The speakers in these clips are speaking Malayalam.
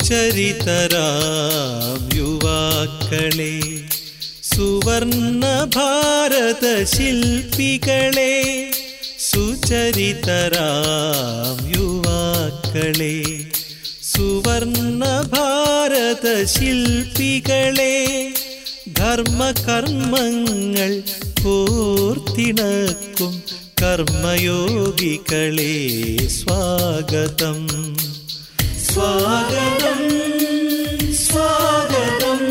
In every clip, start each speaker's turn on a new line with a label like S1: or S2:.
S1: സുചരിതരാം യുവാക്കളെ സുവർണ ഭാരത ശില്പികളെ സുചരിതരാം യുവാക്കളെ സുവർണ ഭാരത ശില്പികളെ ധർമ്മകർമ്മങ്ങൾ കോർത്തിണക്കും കർമ്മയോഗികളെ സ്വാഗതം സ്വാഗതം സ്വാഗതം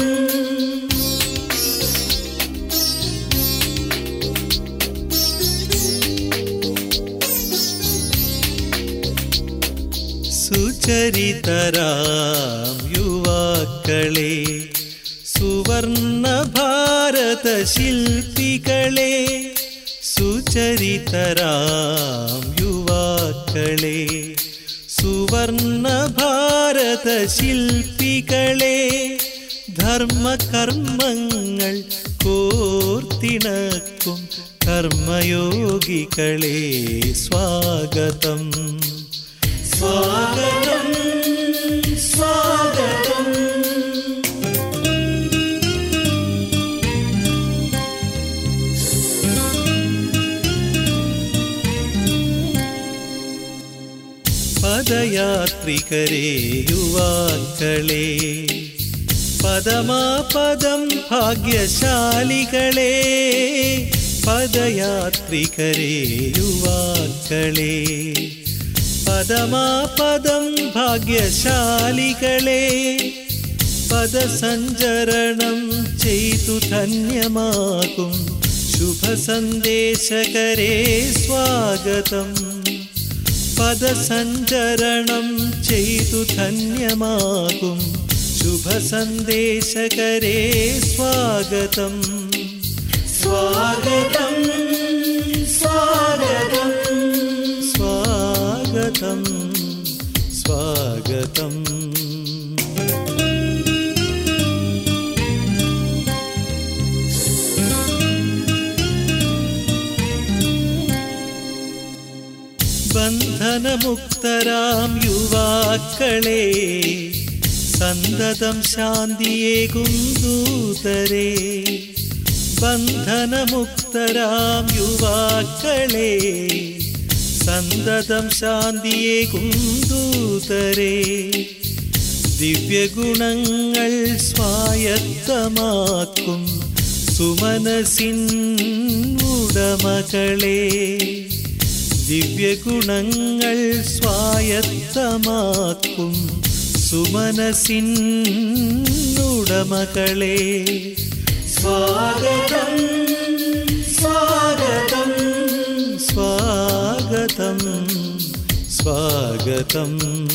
S1: സുചരിതരാം യുവാക്കളെ സുവർണ ഭാരത ശില്പികളെ സുചരിതരാം യുവാക്കളെ സുവർണ ഭാരത ശില്പികളെ ധർമ്മകർമ്മങ്ങൾ കോർത്തിണക്കും കർമ്മയോഗികളെ സ്വാഗതം സ്വാഗതം സ്വാഗതം പദയാത്രികരെ യുവാക്കളെ പദമാപദം ഭാഗ്യശാലികളെ പദയാത്രികരെ യുവാക്കളെ പദമാപദം ഭാഗ്യശാലികളെ പദസഞ്ചരണം ചെയ്തു ധന്യമാകും ശുഭസന്ദേശകരെ സ്വാഗതം പദസഞ്ചരണം ചെയ്തു ധന്യമാകും ശുഭസന്ദേശകരെ സ്വാഗതം സ്വാഗതം സ്വാഗതം സ്വാഗതം സ്വാഗതം ബന്ധനമുക്തരാം യുവാക്കളെ സന്തതം ശാന്തിയേകും ദൂതരെ ബന്ധനമുക്തരാം യുവാക്കളെ സന്തതം ശാന്തിയേകും ദൂതരെ ദിവ്യഗുണങ്ങൾ സ്വായത്തമാക്കും സുമനസിൻ ഉടമകളെ ദിവ്യഗുണങ്ങൾ സ്വായത്തമാക്കും സുമനസിൻ ഉടമകളെ സ്വാഗതം സ്വാഗതം സ്വാഗതം സ്വാഗതം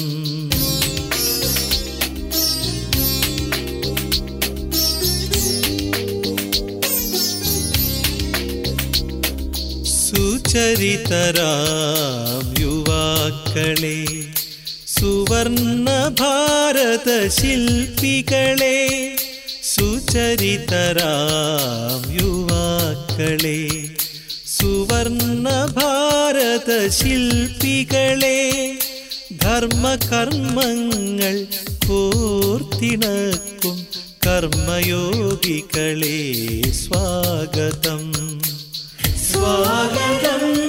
S1: സുചരിതരാം യുവാക്കളെ സുവർണ ഭാരത ശില്പികളെ സുചരിതരാം യുവാക്കളെ സുവർണ ഭാരത ശില്പികളെ ധർമ്മകർമ്മങ്ങൾ കോർത്തിണക്കും കർമ്മയോഗികളെ സ്വാഗതം സ്വാഗതം